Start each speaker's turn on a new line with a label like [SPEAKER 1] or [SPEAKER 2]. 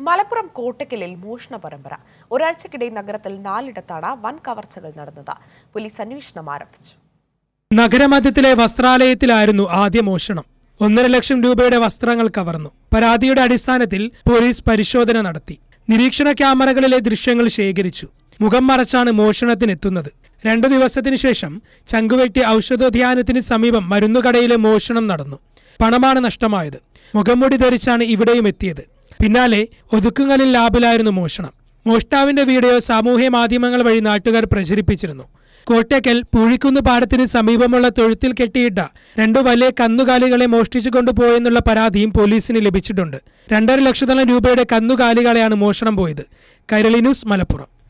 [SPEAKER 1] മലപ്പുറം കോട്ടക്കലിൽ മോഷണ പരമ്പര ഒരാഴ്ചക്കിടെ നഗരത്തിൽ നാലിടത്താണ് വൻ കവർച്ചകൾ നടന്നത് പോലീസ് അന്വേഷണം ആരംഭിച്ചു
[SPEAKER 2] നഗരമധ്യത്തിലെ വസ്ത്രാലയത്തിലായിരുന്നു ആദ്യ മോഷണം ഒന്നര ലക്ഷം രൂപയുടെ വസ്ത്രങ്ങൾ കവർന്നു പരാതിയുടെ അടിസ്ഥാനത്തിൽ പോലീസ് പരിശോധന നടത്തി നിരീക്ഷണ ക്യാമറകളിലെ ദൃശ്യങ്ങൾ ശേഖരിച്ചു മുഖം മറച്ചാണ് മോഷണത്തിനെത്തുന്നത് രണ്ടു ദിവസത്തിനു ശേഷം ചങ്കുവെട്ടി ഔഷധോദ്യാനത്തിന് സമീപം മരുന്നുകടയിലെ മോഷണം നടന്നു പണമാണ് നഷ്ടമായത് മുഖംമൂടി ധരിച്ചാണ് ഇവിടെയും എത്തിയത് പിന്നാലെ ഒതുക്കുങ്ങലിൽ ലാബിലായിരുന്നു മോഷണം മോഷ്ടാവിന്റെ വീഡിയോ സാമൂഹ്യ മാധ്യമങ്ങൾ വഴി നാട്ടുകാർ പ്രചരിപ്പിച്ചിരുന്നു കോട്ടയ്ക്കൽ പൂഴിക്കുന്ന് പാടത്തിന് സമീപമുള്ള തൊഴുത്തിൽ കെട്ടിയിട്ട രണ്ടു വലിയ കന്നുകാലികളെ മോഷ്ടിച്ചു കൊണ്ടുപോയെന്നുള്ള പരാതിയും പോലീസിന് ലഭിച്ചിട്ടുണ്ട് രണ്ടര ലക്ഷത്തോളം രൂപയുടെ കന്നുകാലികളെയാണ് മോഷണം പോയത് കൈരളി ന്യൂസ് മലപ്പുറം